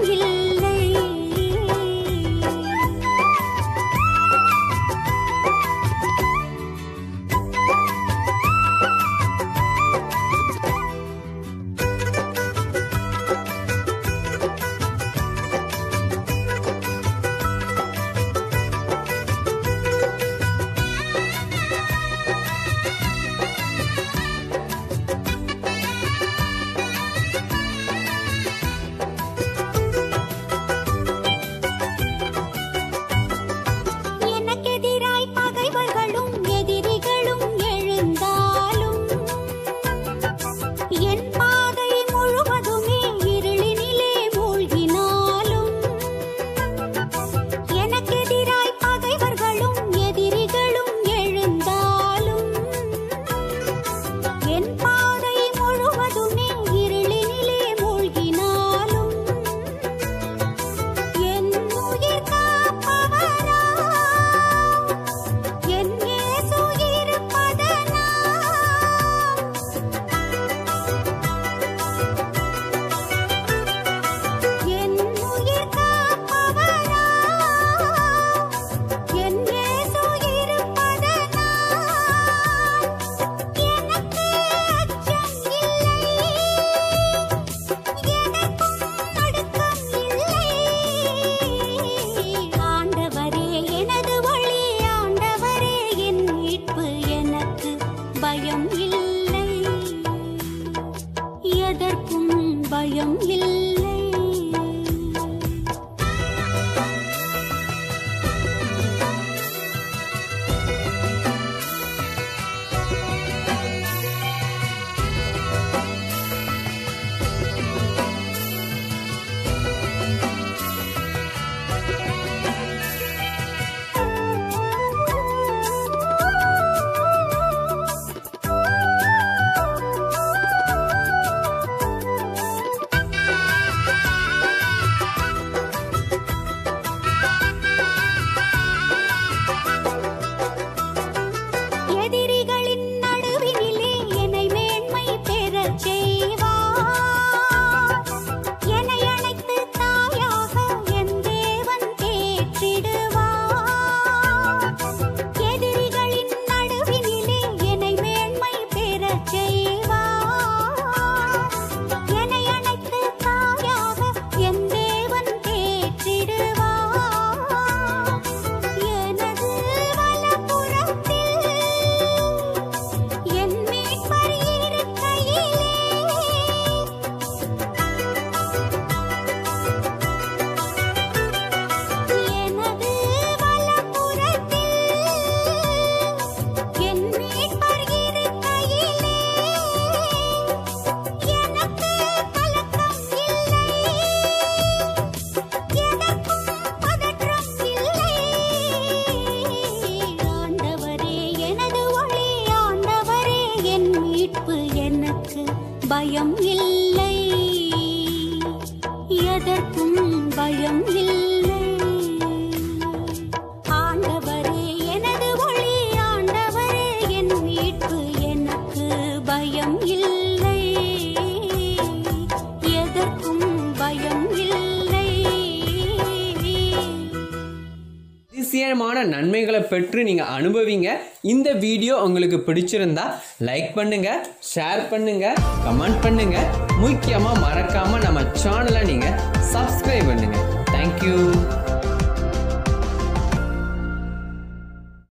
இல்லை எனக்கெதிராய் பகைவர்களும் எதிரிகளும் எழுந்தாலும் என் பாதை முழுவதுமே இருளினிலே மூழ்கினாலும் எனக்கெதிராய் பகைவர்களும் எதிரிகளும் எழுந்தாலும் என் பாதை முழுவதுமே இருளினிலே மூழ்கினாலும் என் உயிர் காப்பவரா என் இயேசு இருப்பதனால் என் உயிர் காப்பவரா என் இயேசு இருப்பதனால் எனக்கு அச்சம் இல்லை எனக்கும் நடுக்கம் இல்லை ஆண்டவரே எனது வழி ஆண்டவரே என் மீட்பு எனக்கு பயம் இல்லை எதற்கும் பயம் இல்லை எதிரிகளின் நடுவினிலே என்னை மேன்மை பெறச் செய்வார் என்னை அணைத்து தாயாக என் தேவன் தேற்றிடுவார் எதிரிகளின் நடுவினிலே என்னை மேன்மை பெறச் செய்வார் என்னை அணைத்து தாயாக என் தேவன் தேற்றிடுவார் எனது வலப்புறத்தில் என் மீட்பர் இருக்கையிலே எனது வலப்புறத்தில் என் மீட்பர் இருக்கையிலே எனக்கு கலக்கம் இல்லை எதற்கும் பதற்றம் இல்லை ஆண்டவரே எனது ஒளி ஆண்டவரே என் மீட்பு எனக்கு பயம் இல்லை எதற்கும் பயம் இல்லை ஆண்டவரே எனது ஒளி ஆண்டவரே என் மீட்பு எனக்கு பயம் இல்லை எதற்கும் பயம் இல்லை அதிசயமான நன்மைகளை பெற்று நீங்கள் அனுபவிங்க இந்த வீடியோ உங்களுக்கு பிடிச்சிருந்தா லைக் பண்ணுங்க ஷேர் பண்ணுங்க கமெண்ட் பண்ணுங்க முக்கியமாக மறக்காம நம்ம சேனலை நீங்கள் சப்ஸ்கிரைப் பண்ணுங்க தேங்க்யூ